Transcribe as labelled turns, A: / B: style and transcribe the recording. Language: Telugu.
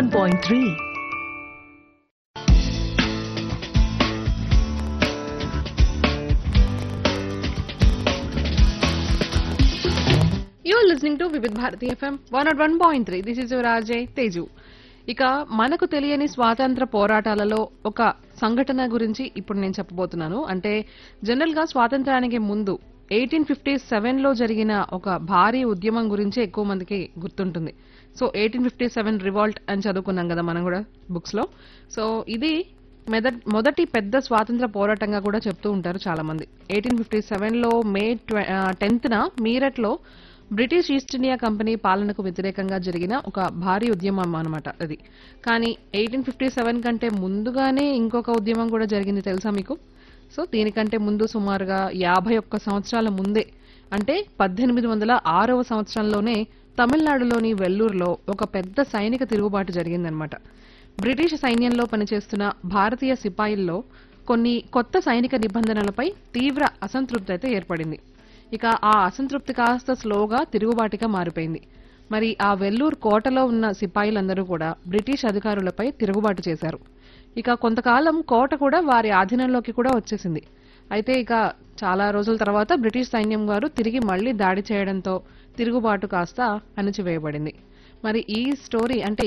A: 101.3.
B: You listening to Vividh Bharati FM one nought one point three this is Rajay Teju ఇక మనకు తెలియని స్వాతంత్ర పోరాటాలలో ఒక సంఘటన గురించి ఇప్పుడు నేను చెప్పబోతున్నాను అంటే జనరల్ గా స్వాతంత్రానికి ముందు ఎయిటీన్ ఫిఫ్టీ సెవెన్ లో జరిగిన ఒక భారీ ఉద్యమం గురించి ఎక్కువ మందికి గుర్తుంటుంది so eighteen fifty seven revolt అని చదువుకున్నాం కదా మనం కూడా బుక్స్ లో సో ఇది మెద- మొదటి పెద్ద స్వాతంత్ర పోరాటంగా కూడా చెప్తూ ఉంటారు చాలా మంది ఎయిటీన్ ఫిఫ్టీ సెవెన్ లో మే టెన్త్ న మీరట్ లో బ్రిటిష్ ఈస్ట్ ఇండియా కంపెనీ పాలనకు వ్యతిరేకంగా జరిగిన ఒక భారీ ఉద్యమం అన్నమాట అది కానీ ఎయిటీన్ ఫిఫ్టీ సెవెన్ కంటే ముందుగానే ఇంకొక ఉద్యమం కూడా జరిగింది తెలుసా మీకు సో దీనికంటే ముందు సుమారుగా యాభై ఒక్క సంవత్సరాల ముందే అంటే పద్దెనిమిది వందల ఆరవ సంవత్సరంలోనే తమిళనాడులోని వెల్లూరులో ఒక పెద్ద సైనిక తిరుగుబాటు జరిగిందనమాట బ్రిటిష్ సైన్యంలో పనిచేస్తున్న భారతీయ సిపాయిల్లో కొన్ని కొత్త సైనిక నిబంధనలపై తీవ్ర అసంతృప్తి అయితే ఏర్పడింది ఇక ఆ అసంతృప్తి కాస్త స్లోగా తిరుగుబాటుగా మారిపోయింది మరి ఆ వెల్లూరు కోటలో ఉన్న సిపాయిలందరూ కూడా బ్రిటిష్ అధికారులపై తిరుగుబాటు చేశారు ఇక కొంతకాలం కోట కూడా వారి ఆధీనంలోకి కూడా వచ్చేసింది అయితే ఇక చాలా రోజుల తర్వాత బ్రిటిష్ సైన్యం వారు తిరిగి మళ్లీ దాడి చేయడంతో తిరుగుబాటు కాస్త అణిచివేయబడింది మరి ఈ స్టోరీ అంటే